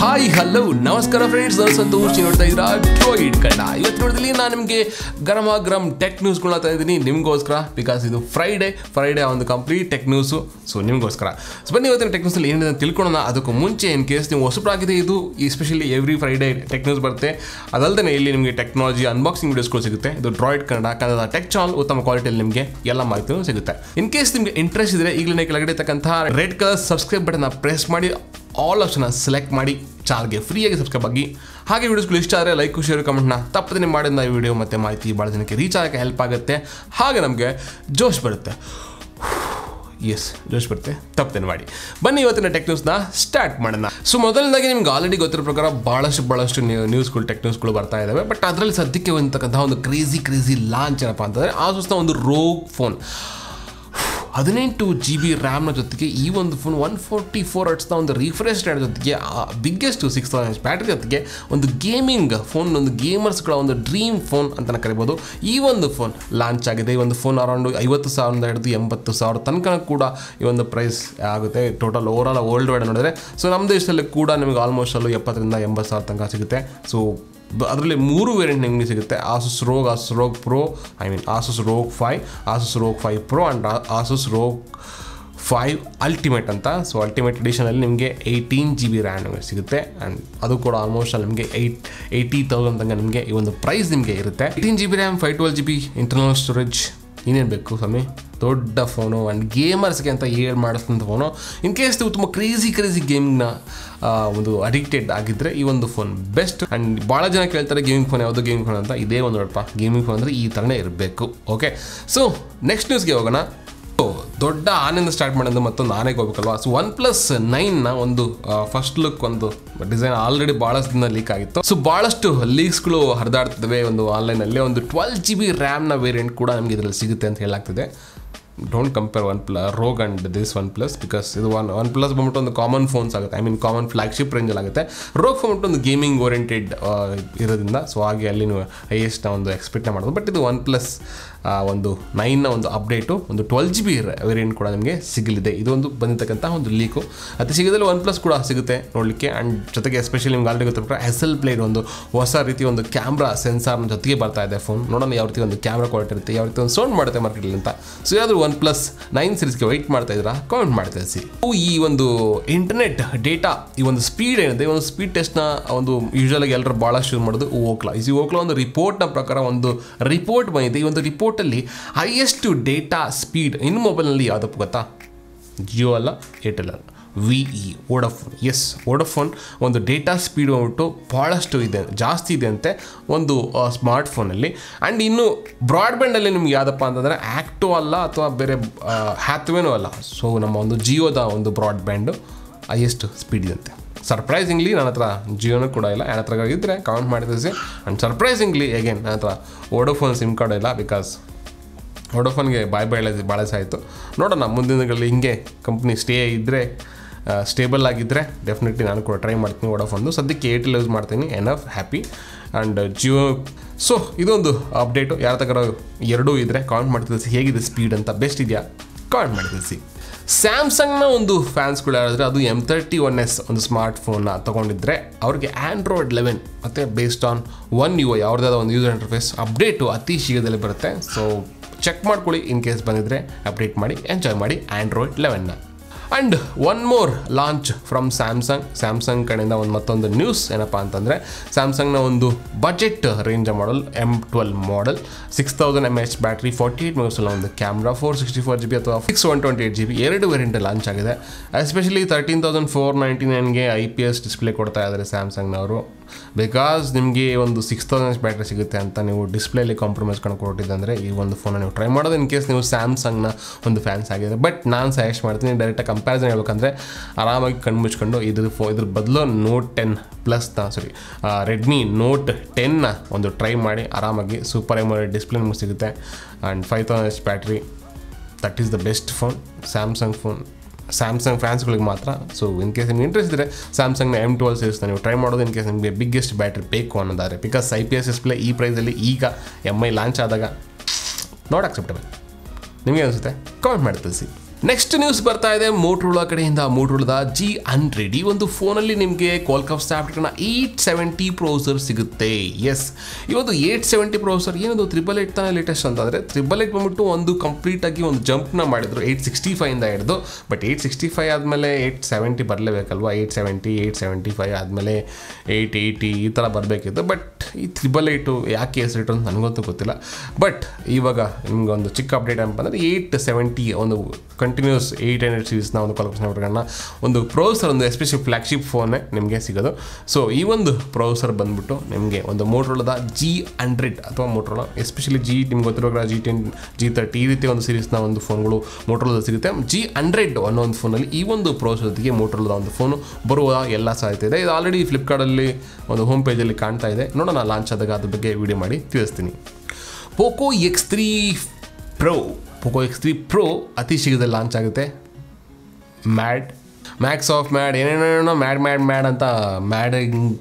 hi hello ನಮಸ್ಕಾರ friends ನಾನು ಸಂತೋಷ್ ನೀವು ನೋಡ್ತಾ ಇದ್ದೀರಾ ಡ್ರಾಯಿಡ್ ಕನ್ನಡ ಇವತ್ತು ನೋಡಿದಲ್ಲಿ ನಾನು ನಿಮಗೆ ಗರಮ ಗರಂ ಟೆಕ್ ನ್ಯೂಸ್ಗಳನ್ನ ತಂದಿದ್ದೀನಿ ನಿಮಗೋಸ್ಕರ ಬಿಕಾಸ್ ಇದು ಫ್ರೈಡೇ ಫ್ರೈಡೇ ಒಂದು ಕಂಪ್ಲೀಟ್ ಟೆಕ್ ನ್ಯೂಸು ಸೊ ನಿಮಗೋಸ್ಕರ ಸೊ ಬನ್ನಿ ಇವತ್ತಿನ ಟೆಕ್ ನ್ಯೂಸಲ್ಲಿ ಏನಿದೆ ಅಂತ ತಿಳ್ಕೊಳ್ಳೋಣ ಅದಕ್ಕೂ ಮುಂಚೆ ಇನ್ ಕೇಸ್ ನೀವು ಹೊಸಬ್ರಾಗಿದೆ ಇದು especially every Friday tech news ಬರುತ್ತೆ ಅದಲ್ಲದೆ ಇಲ್ಲಿ ನಿಮಗೆ ಟೆಕ್ನಾಲಜಿ ಅನ್ಬಾಕ್ಸಿಂಗ್ ವಿಡಿಯೋಸ್ಗಳು ಸಿಗುತ್ತೆ ಇದು droid Kannada Kannada tech channel ಉತ್ತಮ ಕ್ವಾಲಿಟಿಯಲ್ಲಿ ನಿಮಗೆ ಎಲ್ಲ ಮಾಹಿತಿನೂ ಸಿಗುತ್ತೆ ಇನ್ ಕೇಸ್ ನಿಮಗೆ ಇಂಟ್ರೆಸ್ಟ್ ಇದ್ರೆ ಈಗಲೇ ಕೆಳಗಡೆ ಇರ್ತಕ್ಕಂತಹ ರೆಡ್ ಕಲರ್ ಸಬ್ಸ್ಕ್ರೈಬ್ ಬಟನ್ನ ಪ್ರೆಸ್ ಮಾಡಿ ಆಲ್ ಆಪ್ಷನ್ನ ಸೆಲೆಕ್ಟ್ ಮಾಡಿ ಚಾನಲ್ಗೆ ಫ್ರೀಯಾಗಿ ಸಬ್ಸ್ಕ್ರೈಬ್ ಆಗಿ ಹಾಗೆ ವಿಡಿಯೋಸ್ಗಳು ಇಷ್ಟ ಆದರೆ ಲೈಕ್ ಶೇರ್ ಕಮೆಂಟ್ನ ತಪ್ಪದೇ ಮಾಡಿದ ಈ ವಿಡಿಯೋ ಮತ್ತು ಮಾಹಿತಿ ಭಾಳ ಜನಕ್ಕೆ ರೀಚ್ ಆಗೋಕ್ಕೆ ಹೆಲ್ಪ್ ಆಗುತ್ತೆ ಹಾಗೆ ನಮಗೆ ಜೋಶ್ ಬರುತ್ತೆ ಎಸ್ ಜೋಶ್ ಬರುತ್ತೆ ತಪ್ಪದೇನು ಮಾಡಿ ಬನ್ನಿ ಇವತ್ತಿನ ಟೆಕ್ ನ್ಯೂಸ್ನ ಸ್ಟಾರ್ಟ್ ಮಾಡೋಣ ಸೊ ಮೊದಲನೇದಾಗಿ ನಿಮ್ಗೆ ಆಲ್ರೆಡಿ ಗೊತ್ತಿರೋ ಪ್ರಕಾರ ಭಾಳಷ್ಟು ಭಾಳಷ್ಟು ನ್ಯೂಸ್ಗಳು ಟೆಕ್ ನ್ಯೂಸ್ಗಳು ಬರ್ತಾ ಇದ್ದಾವೆ ಬಟ್ ಅದರಲ್ಲಿ ಸದ್ಯಕ್ಕೆ ಬಂತಕ್ಕಂತಹ ಒಂದು ಕ್ರೇಜಿ ಕ್ರೇಜಿ ಲಾಂಚ್ ಏನಪ್ಪ ಅಂತಂದರೆ ಆ ಸುಸ್ತ ಒಂದು ರೋಗ್ ಫೋನ್ ಹದಿನೆಂಟು ಜಿ ಬಿ ರ್ಯಾಮ್ನ ಜೊತೆಗೆ ಈ ಒಂದು ಫೋನ್ ಒನ್ ಫೋರ್ಟಿ ಫೋರ್ ಹರ್ಟ್ಸ್ನ ಒಂದು ರಿಫ್ರೆಶ್ ರೇಟ್ ಜೊತೆಗೆ ಬಿಗ್ಗೆಸ್ಟ್ ಸಿಕ್ಸ್ ತೌಸಂಡ್ ಬ್ಯಾಟ್ರಿ ಜೊತೆಗೆ ಒಂದು ಗೇಮಿಂಗ್ ಫೋನ್ ಒಂದು ಗೇಮರ್ಸ್ಗಳ ಒಂದು ಡ್ರೀಮ್ ಫೋನ್ ಅಂತ ಕರಿಬೋದು ಈ ಒಂದು ಫೋನ್ ಲಾಂಚ್ ಆಗಿದೆ ಈ ಒಂದು ಫೋನ್ ಅರೌಂಡ್ ಐವತ್ತು ಸಾವಿರದಿಂದ ಹಿಡಿದು ಎಂಬತ್ತು ಸಾವಿರ ತನಕ ಕೂಡ ಈ ಒಂದು ಪ್ರೈಸ್ ಆಗುತ್ತೆ total over all world wide ನೋಡಿದ್ರೆ ಸೊ ನಮ್ಮ ದೇಶದಲ್ಲಿ ಕೂಡ ನಿಮಗೆ ಆಲ್ಮೋಸ್ಟ್ ಅಲ್ಲೂ ಎಪ್ಪತ್ತರಿಂದ ಎಂಬತ್ತು ಸಾವಿರ ತನಕ ಸಿಗುತ್ತೆ ಸೊ ಅದರಲ್ಲಿ ಮೂರು ವೇರಿಯಂಟ್ ನಿಮಗೆ ಸಿಗುತ್ತೆ ಆಸುಸ್ ರೋಗ್ ಆಸುಸ್ ರೋಗ್ pro I mean ಆಸುಸ್ ROG five ಆಸುಸ್ ROG five pro and Asus ROG five ultimate ಅಂತ ಸೊ ಅಲ್ಟಿಮೇಟ್ ಎಡಿಷನಲ್ಲಿ ನಿಮಗೆ ಏಯ್ಟೀನ್ ಜಿ ಬಿ ರ್ಯಾಮ್ ನಿಮಗೆ ಸಿಗುತ್ತೆ ಆ್ಯಂಡ್ ಅದು ಕೂಡ ಆಲ್ಮೋಸ್ಟ್ ಅಲ್ಲಿ ನಿಮಗೆ ಏಯ್ಟ್ ಏಯ್ಟಿ ತೌಸಂಡ್ ತನಕ ನಿಮಗೆ ಈ ಒಂದು ಪ್ರೈಸ್ ನಿಮಗೆ ಇರುತ್ತೆ eighteen G B RAM five twelve G B internal storage ಇನ್ನೇನು ಬೇಕು ಸ್ವಾಮಿ ದೊಡ್ಡ ಫೋನು ಆ್ಯಂಡ್ ಗೇಮರ್ಸ್ಗೆ ಅಂತ ಹೇಳಿ ಮಾಡಿಸಿದಂಥ ಫೋನು ಇನ್ ಕೇಸ್ ನೀವು ತುಂಬ ಕ್ರೇಜಿ ಕ್ರೇಜಿ ಗೇಮ್ನ ಒಂದು ಅಡಿಕ್ಟೆಡ್ ಆಗಿದ್ದರೆ ಈ ಒಂದು ಫೋನ್ ಬೆಸ್ಟ್ ಆ್ಯಂಡ್ ಭಾಳ ಜನ ಕೇಳ್ತಾರೆ ಗೇಮಿಂಗ್ ಫೋನ್ ಯಾವುದು ಗೇಮಿಂಗ್ ಫೋನ್ ಅಂತ ಇದೇ ಒಂದು ನೋಡಪ್ಪ ಗೇಮಿಂಗ್ ಫೋನ್ ಅಂದರೆ ಈ ಥರನೇ ಇರಬೇಕು ಓಕೆ ಸೊ ನೆಕ್ಸ್ಟ್ ನ್ಯೂಸ್ಗೆ ಹೋಗೋಣ ಸೊ, ದೊಡ್ಡ ಆನೆಯಿಂದ ಸ್ಟಾರ್ಟ್ ಮಾಡೋದು ಮತ್ತೊಂದು ಆನೆಗೆ ಹೋಗ್ಬೇಕಲ್ವಾ ಸೊ ಒನ್ ಪ್ಲಸ್ ನೈನ್ನ ಒಂದು ಫಸ್ಟ್ ಲುಕ್ ಒಂದು ಡಿಸೈನ್ ಆಲ್ರೆಡಿ ಭಾಳಷ್ಟು ದಿನ ಲೀಕ್ ಆಗಿತ್ತು ಸೊ ಭಾಳಷ್ಟು ಲೀಕ್ಸ್ಗಳು ಹರಿದಾಡ್ತಿದ್ದಾವೆ ಒಂದು ಆನ್ಲೈನಲ್ಲಿ ಒಂದು ಟ್ವೆಲ್ ಜಿ ಬಿ ರ್ಯಾಮ್ನ ವೇರಿಯಂಟ್ ಕೂಡ ನಮಗೆ ಇದರಲ್ಲಿ ಸಿಗುತ್ತೆ ಅಂತ ಹೇಳಾಗ್ತಿದೆ don't compare one plus ROG and this one plus because ಇದು ಒನ್ ಒನ್ ಪ್ಲಸ್ ಬಂದ್ಬಿಟ್ಟು ಒಂದು ಕಾಮನ್ ಫೋನ್ಸ್ ಆಗುತ್ತೆ ಐ ಮೀನ್ ಕಾಮನ್ ಫ್ಲಾಗ್ಶಿಪ್ ರೇಂಜಲ್ಲಿ ಆಗುತ್ತೆ ರೋಗ್ ಬಂದ್ಬಿಟ್ಟು ಒಂದು ಗೇಮಿಂಗ್ ಓರಿಯೆಂಟೆಡ್ ಇರೋದ್ರಿಂದ ಸೊ ಹಾಗೆ ಅಲ್ಲಿ ನೀವು ಹೈಯೆಸ್ಟ್ ಒಂದು ಎಕ್ಸ್ಪೆಕ್ಟ್ನ ಮಾಡೋದು ಬಟ್ ಇದು ಒನ್ ಪ್ಲಸ್ ಒಂದು ನೈನ್ನ ಒಂದು ಅಪ್ಡೇಟು ಒಂದು ಟ್ವೆಲ್ ಜಿ ಬಿ ವೇರಿಯಂಟ್ ಕೂಡ ನಿಮಗೆ ಸಿಗಲಿದೆ ಇದು ಒಂದು ಬಂದಿರತಕ್ಕಂಥ ಒಂದು ಲೀಕು ಅತಿ ಶೀಘ್ರದಲ್ಲಿ ಒನ್ ಪ್ಲಸ್ ಕೂಡ ಸಿಗುತ್ತೆ ನೋಡಲಿಕ್ಕೆ ಆ್ಯಂಡ್ ಜೊತೆಗೆ ಎಸ್ಪೆಷಲಿ ನಿಮ್ಗೆ ಆಲ್ರೆಡಿ ಗೊತ್ತಿರೋ ಎಸ್ ಎಲ್ ಪ್ಲೇಡ್ ಒಂದು ಹೊಸ ರೀತಿ ಒಂದು ಕ್ಯಾಮ್ರಾ ಸೆನ್ಸಾರ್ನ ಜೊತೆಗೆ ಬರ್ತಾ ಇದೆ ಫೋನ್ ನೋಡೋಣ ಯಾವ ರೀತಿ ಒಂದು ಕ್ಯಾಮ್ರಾ ಕ್ವಾಲಿಟಿ ಇರುತ್ತೆ ಯಾವ ರೀತಿ ಒಂದು ಸೌಂಡ್ ಮಾಡುತ್ತೆ ಮಾರ್ಕೆಟಲ್ಲಿ ಅಂತ ಸೊ ಯಾವುದು ಒನ್ ಪ್ಲಸ್ ನೈನ್ ಸೀರೀಸ್ಗೆ ವೆಯ್ಟ್ ಮಾಡ್ತಾ ಇದ್ದೀರಾ ಕಾಮೆಂಟ್ ಮಾಡಿ ತಿಳಿಸಿ ಈ ಒಂದು ಇಂಟರ್ನೆಟ್ ಡೇಟಾ ಈ ಒಂದು ಸ್ಪೀಡ್ ಏನಿದೆ ಈ ಒಂದು ಸ್ಪೀಡ್ ಟೆಸ್ಟ್ನ ಒಂದು ಯೂಶಲಾಗಿ ಎಲ್ಲರೂ ಭಾಳಷ್ಟು ಯೂಸ್ ಮಾಡೋದು ಓಕ್ಲಾ ಈ ಓಕ್ಲಾ ಒಂದು ರಿಪೋರ್ಟ್ನ ಪ್ರಕಾರ ಒಂದು ರಿಪೋರ್ಟ್ ಬಂದಿದೆ ಈ ಒಂದು ರಿಪೋರ್ಟಲ್ಲಿ ಹೈಯೆಸ್ಟ್ ಡೇಟಾ ಸ್ಪೀಡ್ ಇನ್ನು ಮೊಬೈಲ್ನಲ್ಲಿ ಯಾವುದಪ್ಪ ಗೊತ್ತಾ ಜಿಯೋ ಅಲ್ಲ ಏರ್ಟೆಲ್ ಅಲ್ಲ V I Vodafone yes Vodafone ಒಂದು ಡೇಟಾ ಸ್ಪೀಡ್ ಬಂದ್ಬಿಟ್ಟು ಭಾಳಷ್ಟು ಇದೆ ಜಾಸ್ತಿ ಇದೆ ಅಂತೆ ಒಂದು ಸ್ಮಾರ್ಟ್ಫೋನಲ್ಲಿ ಆ್ಯಂಡ್ ಇನ್ನು ಬ್ರಾಡ್ಬ್ಯಾಂಡಲ್ಲಿ ನಿಮ್ಗೆ ಯಾವುದಪ್ಪ ಅಂತಂದರೆ ಆ್ಯಕ್ಟೋ ಅಲ್ಲ ಅಥವಾ ಬೇರೆ ಹ್ಯಾತ್ವೇನೂ ಅಲ್ಲ ಸೊ ನಮ್ಮ ಒಂದು ಜಿಯೋದ ಒಂದು ಬ್ರಾಡ್ಬ್ಯಾಂಡು ಹೈಯೆಸ್ಟ್ ಸ್ಪೀಡ್ ಇದಂತೆ ಸರ್ಪ್ರೈಸಿಂಗ್ಲಿ ನನ್ನ ಹತ್ರ ಜಿಯೋನೂ ಕೂಡ ಇಲ್ಲ ನನ್ನ ಹತ್ರ ಇದ್ದರೆ ಕಮೆಂಟ್ ಮಾಡಿ ತಿಳಿಸಿ ಆ್ಯಂಡ್ ಸರ್ಪ್ರೈಸಿಂಗ್ಲಿ ಹೇಗೇನು ನನ್ನ ಹತ್ರ ವೋಡೋಫೋನ್ ಸಿಮ್ ಕಾರ್ಡ್ ಇಲ್ಲ ಬಿಕಾಸ್ ವೋಡೋಫೋನ್ಗೆ ಬಾಯ್ ಬಾಯ್ ಭಾಳ ಆಯಿತು ನೋಡೋಣ ಮುಂದಿನ ದಿನಗಳಲ್ಲಿ ಹಿಂಗೆ ಕಂಪ್ನಿ ಸ್ಟೇ ಇದ್ದರೆ ಸ್ಟೇಬಲ್ ಆಗಿದ್ದರೆ ಡೆಫಿನೆಟ್ಲಿ ನಾನು ಕೂಡ ಟ್ರೈ ಮಾಡ್ತೀನಿ ವೋಡೋಫೋನ್ದು ಸದ್ಯಕ್ಕೆ ಏರ್ಟೆಲ್ ಯೂಸ್ ಮಾಡ್ತೀನಿ enough happy and Jio so ಇದೊಂದು ಅಪ್ಡೇಟು ಯಾರ ತಗರ ಎರಡೂ ಇದ್ದರೆ ಕಾಮೆಂಟ್ ಮಾಡಿ ತಿಳಿಸಿ ಹೇಗಿದೆ ಸ್ಪೀಡ್ ಅಂತ ಬೆಸ್ಟ್ ಇದೆಯಾ ಕಾಮೆಂಟ್ ಮಾಡಿ ತಿಳಿಸಿ ಸ್ಯಾಮ್ಸಂಗ್ನ ಒಂದು ಫ್ಯಾನ್ಸ್ಗಳು ಯಾರಾದರೆ ಅದು ಎಮ್ ತರ್ಟಿ ಒನ್ ಎಸ್ ಒಂದು ಸ್ಮಾರ್ಟ್ ಫೋನ್ನ ತೊಗೊಂಡಿದ್ರೆ ಅವ್ರಿಗೆ ಆ್ಯಂಡ್ರಾಯ್ಡ್ ಲೆವೆನ್ ಮತ್ತು ಬೇಸ್ಡ್ ಆನ್ ಒನ್ ಯು ಯಾವುದಾದ ಒಂದು ಯೂಸರ್ ಇಂಟರ್ಫೇಸ್ ಅಪ್ಡೇಟು ಅತಿ ಶೀಘ್ರದಲ್ಲಿ ಬರುತ್ತೆ ಸೊ ಚೆಕ್ ಮಾಡ್ಕೊಳ್ಳಿ ಇನ್ ಕೇಸ್ ಬಂದಿದ್ರೆ ಅಪ್ಡೇಟ್ ಮಾಡಿ ಎಂಜಾಯ್ ಮಾಡಿ ಆ್ಯಂಡ್ರಾಯ್ಡ್ ಲೆವೆನ್ನ and one more launch from Samsung Samsung ಕಡೆಯಿಂದ ಒಂದು ಮತ್ತೊಂದು ನ್ಯೂಸ್ ಏನಪ್ಪ ಅಂತಂದರೆ ಸ್ಯಾಮ್ಸಂಗ್ನ ಒಂದು budget range model M twelve model six thousand M H battery forty eight megapixel ಒಂದು camera four sixty four G B ಅಥವಾ six one twenty eight G B ಎರಡು ವೇರಿಯಂಟ್ ಲಾಂಚ್ ಆಗಿದೆ especially thirteen thousand four ninety ನೈನ್ಗೆ I P S display ಕೊಡ್ತಾ ಇದ್ದಾರೆ ಸ್ಯಾಮ್ಸಂಗ್ನವರು because ನಿಮಗೆ ಒಂದು six thousand battery ಸಿಗುತ್ತೆ ಅಂತ ನೀವು ಡಿಸ್ಪ್ಲೇಲಿ ಕಾಂಪ್ರಮೈಸ್ ಕೊಟ್ಟಿದ್ದೆ ಅಂದರೆ ಈ ಒಂದು ಫೋನ ನೀವು ಟ್ರೈ ಮಾಡೋದು ಇನ್ ಕೇಸ್ ನೀವು ಸ್ಯಾಮ್ಸಂಗ್ನ ಒಂದು ಫ್ಯಾನ್ಸ್ ಆಗಿದ್ದಾರೆ ಬಟ್ ನಾನು ಸಜೆಸ್ಟ್ ಮಾಡ್ತೀನಿ ಡೈರೆಕ್ಟಾಗಿ ಕಂಪ್ಯಾರಿಸನ್ ಹೇಳ್ಬೇಕಂದ್ರೆ ಆರಾಮಾಗಿ ಕಣ್ಣು ಮುಚ್ಕೊಂಡು ಇದ್ರ ಫೋ ಇದ್ರ ಬದಲು ನೋಟ್ ಟೆನ್ ಪ್ಲಸ್ನ ಸಾರಿ ರೆಡ್ಮಿ ನೋಟ್ ಟೆನ್ನ ಒಂದು ಟ್ರೈ ಮಾಡಿ ಆರಾಮಾಗಿ ಸೂಪರ್ ಎಮೋಲೆಡ್ ಡಿಸ್ಪ್ಲೇ ನಿಮಗೆ ಸಿಗುತ್ತೆ and five thousand H battery that is the best phone Samsung phone Samsung ಫ್ಯಾನ್ಸ್ಗಳಿಗೆ ಮಾತ್ರ ಸೊ ಇನ್ ಕೇಸ್ ನಿಮ್ಗೆ ಇಂಟ್ರೆಸ್ಟ್ ಇದ್ದರೆ ಸ್ಯಾಮ್ಸಂಗ್ನ ಎಮ್ ಟ್ವೆಲ್ ಸೀರೀಸ್ನ ನೀವು ಟ್ರೈ ಮಾಡೋದು ಇನ್ ಕೇಸ್ ನಿಮಗೆ ಬಿಗ್ಗೆಸ್ಟ್ ಬ್ಯಾಟ್ರಿ ಬೇಕು ಅನ್ನೋದಾದ್ರೆ because I P S display ಈ ಪ್ರೈಸಲ್ಲಿ ಈಗ ಎಮ್ ಐ ಲಾಂಚ್ ಆದಾಗ ನಾಟ್ ಅಕ್ಸೆಪ್ಟಬಲ್ ನಿಮಗೆ ಅನಿಸುತ್ತೆ ಕಾಮೆಂಟ್ ಮಾಡಿ ತಿಳಿಸಿ ನೆಕ್ಸ್ಟ್ ನ್ಯೂಸ್ ಬರ್ತಾ ಇದೆ ಮೋಟ್ರೋಲಾ ಕಡೆಯಿಂದ ಮೋಟ್ರೋಲದ ಜಿ ಹಂಡ್ರೆಡ್ ಈ ಒಂದು ಫೋನಲ್ಲಿ ನಿಮಗೆ Qualcomm Snapdragon eight seventy processor ಸಿಗುತ್ತೆ ಎಸ್ ಈ ಒಂದು ಏಯ್ಟ್ ಸೆವೆಂಟಿ ಪ್ರೋಸರ್ ಏನದು ತ್ರಿಬಲ್ ಏಟ್ ತಾನೇ ಲೇಟೆಸ್ಟ್ ಅಂತಂದರೆ ತ್ರಿಬಲ್ ಏಟ್ ಬಂದ್ಬಿಟ್ಟು ಒಂದು ಕಂಪ್ಲೀಟಾಗಿ ಒಂದು ಜಂಪ್ನ ಮಾಡಿದ್ರು ಏಯ್ಟ್ ಸಿಕ್ಸ್ಟಿ ಫೈಯಿಂದ ಹಿಡಿದು ಬಟ್ ಏಯ್ಟ್ ಸಿಕ್ಸ್ಟಿ ಫೈವ್ ಆದಮೇಲೆ ಏಯ್ಟ್ ಸೆವೆಂಟಿ ಬರಲೇಬೇಕಲ್ವಾ eight seventy eight seventy five ಆದಮೇಲೆ ಏಯ್ಟ್ ಏಯ್ಟಿ ಈ ಥರ ಬರಬೇಕಿತ್ತು ಬಟ್ ಈ ತ್ರಿಬಲ್ ಏಯ್ಟು ಯಾಕೆ ಹೆಸರಿಟ್ಟು ಅಂತ ನನಗಂತೂ ಗೊತ್ತಿಲ್ಲ ಬಟ್ ಇವಾಗ ನಿಮ್ಗೆ ಒಂದು ಚಿಕ್ಕ ಅಪ್ಡೇಟ್ ಏನಪ್ಪ ಅಂದರೆ ಏಯ್ಟ್ ಸೆವೆಂಟಿ ಒಂದು ಕಂಟಿನ್ಯೂಸ್ ಏಯ್ಟ್ ಹಂಡ್ರೆಡ್ ಸೀರೀಸ್ನ ಒಂದು ಕ್ವಾಲ್ಕಾಮ್ ಒಂದು ಪ್ರೋಸರ್ ಒಂದು ಎಸ್ಪೆಷಲಿ ಫ್ಲ್ಯಾಗ್ಶಿಪ್ ಫೋನೇ ನಿಮಗೆ ಸಿಗೋದು ಸೊ ಈ ಒಂದು ಪ್ರೋಸರ್ ಬಂದ್ಬಿಟ್ಟು ನಿಮಗೆ ಒಂದು ಮೋಟ್ರೋಲದ ಜಿ ಹಂಡ್ರೆಡ್ ಅಥವಾ ಮೋಟ್ರೋಲ ಎಸ್ಪೆಷಲಿ ಜಿ ನಿಮ್ಗೆ ಗೊತ್ತಿರೋ ಜಿ ಟೆನ್ ಜಿ ತರ್ಟಿ ಈ ರೀತಿ ಒಂದು ಸೀರೀಸ್ನ ಒಂದು ಫೋನ್ಗಳು ಮೋಟ್ರೋಲದ ಸಿಗುತ್ತೆ ಜಿ ಹಂಡ್ರೆಡ್ ಅನ್ನೋ ಒಂದು ಫೋನಲ್ಲಿ ಈ ಒಂದು ಪ್ರೋಸರ್ ಜೊತೆಗೆ ಮೋಟ್ರೋಲದ ಒಂದು ಫೋನು ಬರುವ ಎಲ್ಲ ಸಾಧ್ಯತೆ ಇದೆ ಇದು ಆಲ್ರೆಡಿ ಫ್ಲಿಪ್ಕಾರ್ಟಲ್ಲಿ ಒಂದು ಹೋಮ್ ಪೇಜಲ್ಲಿ ಕಾಣ್ತಾ ಇದೆ ನೋಡೋಣ ಲಾಂಚ್ ಆದಾಗ ಅದ್ರ ಬಗ್ಗೆ ವಿಡಿಯೋ ಮಾಡಿ ತಿಳಿಸ್ತೀನಿ Poco X three pro Poco X three pro ಅತಿ ಶೀಘ್ರದಲ್ಲಿ ಲಾಂಚ್ ಆಗುತ್ತೆ ಮ್ಯಾಡ್ ಮ್ಯಾಕ್ಸ್ ಆಫ್ ಮ್ಯಾಡ್ ಏನೇನೇನೋ ಮ್ಯಾಡ್ ಮ್ಯಾಡ್ ಮ್ಯಾಡ್ ಅಂತ ಮ್ಯಾಡ್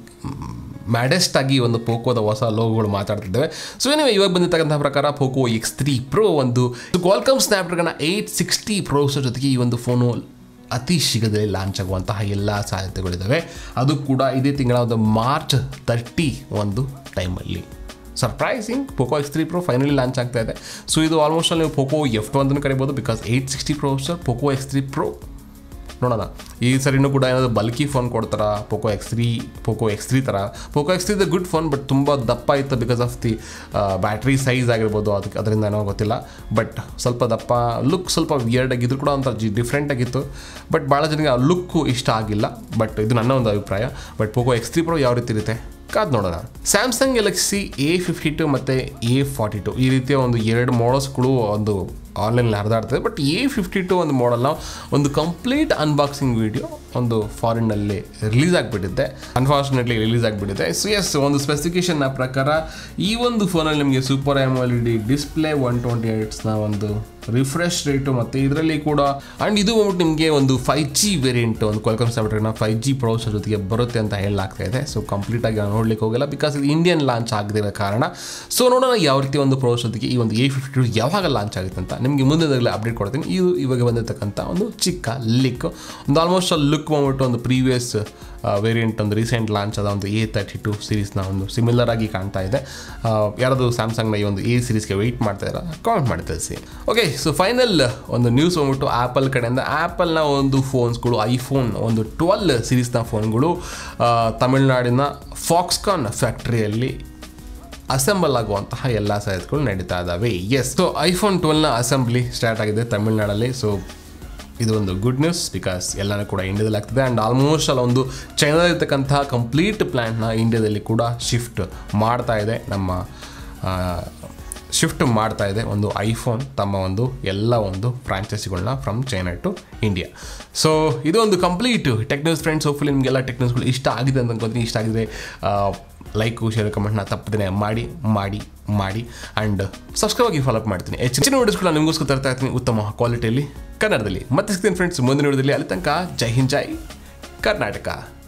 ಮ್ಯಾಡೆಸ್ಟ್ ಆಗಿ ಒಂದು ಪೋಕೋದ ಹೊಸ ಲೋಗೋಗಳು ಮಾತಾಡ್ತಿದ್ದೇವೆ ಸೊ ಏನಿವೆ ಇವಾಗ ಬಂದಿರ್ತಕ್ಕಂಥ ಪ್ರಕಾರ ಪೋಕೋ ಎಕ್ಸ್ ತ್ರೀ ಪ್ರೋ ಒಂದು Qualcomm Snapdragon eight sixty processor ಜೊತೆಗೆ ಈ ಒಂದು ಫೋನು ಅತಿ ಶೀಘ್ರದಲ್ಲಿ ಲಾಂಚ್ ಆಗುವಂತಹ ಎಲ್ಲ ಸಾಧ್ಯತೆಗಳಿದ್ದಾವೆ ಅದು ಕೂಡ ಇದೇ ತಿಂಗಳ ಒಂದು ಮಾರ್ಚ್ ತರ್ಟಿ ಒಂದು ಟೈಮಲ್ಲಿ surprising Poco X three pro finally launch ಆಗ್ತಾ ಇದೆ ಸೊ ಇದು ಆಲ್ಮೋಸ್ಟ್ ಅಲ್ಲಿ ನೀವು ಪೋಕೋ ಎಫ್ ಟು ಅಂತಲೂ ಕರಿಬೋದು because eight sixty processor Poco X three pro ನೋಡೋಣ ಈ ಸರಿನೂ ಕೂಡ ಏನಾದರೂ ಬಲ್ಕಿ ಫೋನ್ ಕೊಡ್ತಾರಾ Poco X three Poco X three ಥರ Poco X three good phone but ತುಂಬ ದಪ್ಪ ಇತ್ತು because of the battery size ಆಗಿರ್ಬೋದು ಅದಕ್ಕೆ ಅದರಿಂದ ಏನೋ ಗೊತ್ತಿಲ್ಲ ಬಟ್ ಸ್ವಲ್ಪ ದಪ್ಪ ಲುಕ್ ಸ್ವಲ್ಪ ವಿಯರ್ಡ್ ಆಗಿದ್ರು ಕೂಡ ಒಂಥರ ಜಿ ಡಿಫ್ರೆಂಟ್ ಆಗಿತ್ತು ಬಟ್ ಭಾಳ ಜನಕ್ಕೆ ಆ ಲುಕ್ಕು ಇಷ್ಟ ಆಗಿಲ್ಲ ಬಟ್ ಇದು ನನ್ನ ಒಂದು ಅಭಿಪ್ರಾಯ but Poco X three pro ಯಾವ ರೀತಿ ಇರುತ್ತೆ ಕಾದ್ ನೋಡೋಣ Samsung Galaxy A fifty two ಮತ್ತು ಎ ಫಾರ್ಟಿ ಟು ಈ ರೀತಿಯ ಒಂದು ಎರಡು ಮಾಡಲ್ಸ್ಗಳು ಒಂದು ಆನ್ಲೈನಲ್ಲಿ ಹರಿದಾಡ್ತದೆ ಬಟ್ ಎ ಫಿಫ್ಟಿ ಟು ಒಂದು ಮಾಡಲ್ನ ಒಂದು ಕಂಪ್ಲೀಟ್ ಅನ್ಬಾಕ್ಸಿಂಗ್ ವಿಡಿಯೋ ಒಂದು ಫಾರಿನ್ನಲ್ಲಿ ರಿಲೀಸ್ ಆಗಿಬಿಟ್ಟಿದೆ ಅನ್ಫಾರ್ಚುನೇಟ್ಲಿ ರಿಲೀಸ್ ಆಗಿಬಿಟ್ಟಿದೆ ಸೊ ಎಸ್ ಒಂದು ಸ್ಪೆಸಿಫಿಕೇಷನ್ನ ಪ್ರಕಾರ ಈ ಒಂದು ಫೋನಲ್ಲಿ ನಿಮಗೆ super M L D display one twenty ಏಟ್ಸ್ನ ಒಂದು ರಿಫ್ರೆಶ್ ರೇಟು ಮತ್ತು ಇದರಲ್ಲಿ ಕೂಡ ಆ್ಯಂಡ್ ಇದು ಬಂದ್ಬಿಟ್ಟು ನಿಮಗೆ ಒಂದು ಫೈವ್ ಜಿ ವೇರಿಯಂಟ್ ಒಂದು Qualcomm Snapdragon five G processor ಜೊತೆಗೆ ಬರುತ್ತೆ ಅಂತ ಹೇಳಲಾಗ್ತಾ ಇದೆ ಸೊ ಕಂಪ್ಲೀಟಾಗಿ ನಾನು ನೋಡ್ಲಿಕ್ಕೆ ಹೋಗಿಲ್ಲ ಬಿಕಾಸ್ ಇದು ಇಂಡಿಯನ್ ಲಾಂಚ್ ಆಗದಿರೋ ಕಾರಣ ಸೊ ನೋಡೋಣ ಯಾವ ರೀತಿ ಒಂದು ಪ್ರೋಸರ್ ಜೊತೆಗೆ ಈ ಒಂದು ಎ ಫಿಫ್ಟಿ ಟು ಯಾವಾಗ ಲಾಂಚ್ ಆಗುತ್ತೆ ಅಂತ ನಿಮಗೆ ಮುಂದಿನದಾಗಲೇ ಅಪ್ಡೇಟ್ ಕೊಡ್ತೀನಿ ಇದು ಇವಾಗ ಬಂದಿರತಕ್ಕಂಥ ಒಂದು ಚಿಕ್ಕ ಲಿಕ್ ಒಂದು ಆಲ್ಮೋಸ್ಟ್ ಅಲ್ಲಿ ಲುಕ್ ಬಂದ್ಬಿಟ್ಟು ಒಂದು ಪ್ರೀವಿಯಸ್ ವೇರಿಯಂಟ್ ಒಂದು ರೀಸೆಂಟ್ ಲಾಂಚ್ ಆದ ಒಂದು ಎ ತರ್ಟಿ ಟು ಸೀರೀಸ್ನ ಒಂದು ಸಿಮಿಲರ್ ಆಗಿ ಕಾಣ್ತಾ ಇದೆ ಆ, ಯಾರಾದರೂ ಸ್ಯಾಮ್ಸಂಗ್ನ ಈ ಒಂದು ಎ ಸೀರೀಸ್ಗೆ ವೆಯ್ಟ್ ಮಾಡ್ತಾ ಇದ್ದಾರೆ ಕಾಮೆಂಟ್ ಮಾಡಿ ತಿಳಿಸಿ ಓಕೆ ಸೊ ಫೈನಲ್ ಒಂದು ನ್ಯೂಸ್ ಬಂದ್ಬಿಟ್ಟು ಆ್ಯಪಲ್ ಕಡೆಯಿಂದ ಆ್ಯಪಲ್ನ ಒಂದು ಫೋನ್ಸ್ಗಳು ಐಫೋನ್ ಒಂದು ಟ್ವೆಲ್ ಸೀರೀಸ್ನ ಫೋನ್ಗಳು ಆ, ತಮಿಳುನಾಡಿನ ಫಾಕ್ಸ್ಕಾನ್ ಫ್ಯಾಕ್ಟ್ರಿಯಲ್ಲಿ ಅಸೆಂಬಲ್ ಆಗುವಂತಹ ಎಲ್ಲ ಸಾಧ್ಯತೆಗಳು ನಡೀತಾ ಇದ್ದಾವೆ ಎಸ್ ಸೊ ಐಫೋನ್ ಟ್ವೆಲ್ನ ಅಸೆಂಬ್ಲಿ ಸ್ಟಾರ್ಟ್ ಆಗಿದೆ ತಮಿಳ್ನಾಡಲ್ಲಿ ಸೊ ಇದು ಒಂದು ಗುಡ್ ನ್ಯೂಸ್ ಬಿಕಾಸ್ ಎಲ್ಲನೂ ಕೂಡ ಇಂಡಿಯಾದಲ್ಲಿ ಆಗ್ತದೆ ಆ್ಯಂಡ್ ಆಲ್ಮೋಸ್ಟ್ ಅಲ್ಲ ಒಂದು ಚೈನಾದಲ್ಲಿರ್ತಕ್ಕಂತಹ ಕಂಪ್ಲೀಟ್ ಪ್ಲ್ಯಾಂಟ್ನ ಇಂಡಿಯಾದಲ್ಲಿ ಕೂಡ ಶಿಫ್ಟ್ ಮಾಡ್ತಾ ಇದೆ ನಮ್ಮ ಶಿಫ್ಟ್ ಮಾಡ್ತಾ ಇದೆ ಒಂದು ಐಫೋನ್ ತಮ್ಮ ಒಂದು ಎಲ್ಲ ಒಂದು ಫ್ರಾಂಚೈಸಿಗಳನ್ನ from China to India so ಇದು ಒಂದು complete tech news friends hopefully ನಿಮಗೆಲ್ಲ ಟೆಕ್ ನ್ಯೂಸ್ಗಳು ಇಷ್ಟ ಆಗಿದೆ ಅಂತ ಅನ್ಕೊಂತೀನಿ ಇಷ್ಟ ಆಗಿದೆ ಲೈಕು ಶೇರ್ ಕಮೆಂಟ್ನ ತಪ್ಪದೇ ಮಾಡಿ ಮಾಡಿ ಮಾಡಿ ಆ್ಯಂಡ್ ಸಬ್ಸ್ಕ್ರೈಬ್ ಆಗಿ ಫಾಲೋ ಅಪ್ ಮಾಡ್ತೀನಿ ಹೆಚ್ಚಿನ ವಿಡಿಯೋಸ್ಗಳನ್ನ ನಿಮಗೋಸ್ಕರ ತರ್ತಾ ಇರ್ತೀನಿ ಉತ್ತಮ ಕ್ವಾಲಿಟಿಯಲ್ಲಿ ಕನ್ನಡದಲ್ಲಿ ಮತ್ತೆ ಸಿಗ್ತೀನಿ ಫ್ರೆಂಡ್ಸ್ ಮುಂದಿನ ವಿಡಿಯೋದಲ್ಲಿ ಅಲ್ಲಿ ತನಕ ಜೈ ಹಿಂದ್ ಜೈ ಕರ್ನಾಟಕ